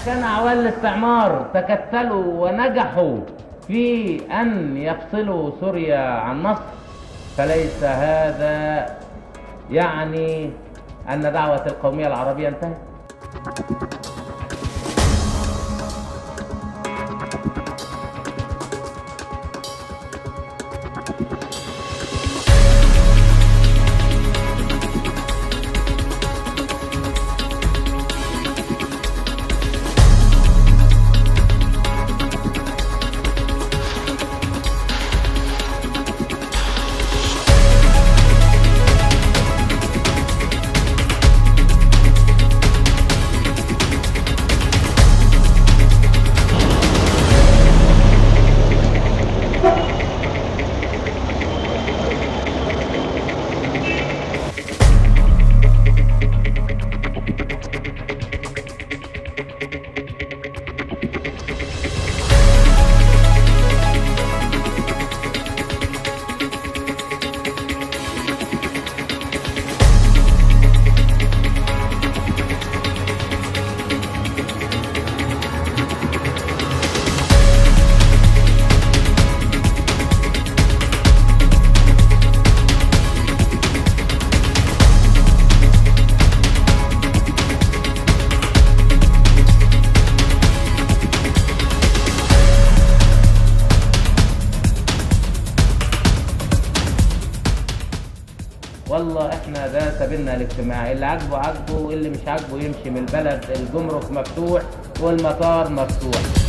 كان أعوان الاستعمار تكتلوا ونجحوا في أن يفصلوا سوريا عن مصر فليس هذا يعني أن دعوة القومية العربية انتهت والله احنا ده سبيلنا الاجتماعي اللي عاجبه عاجبه واللي مش عاجبه يمشي من البلد الجمرك مفتوح والمطار مفتوح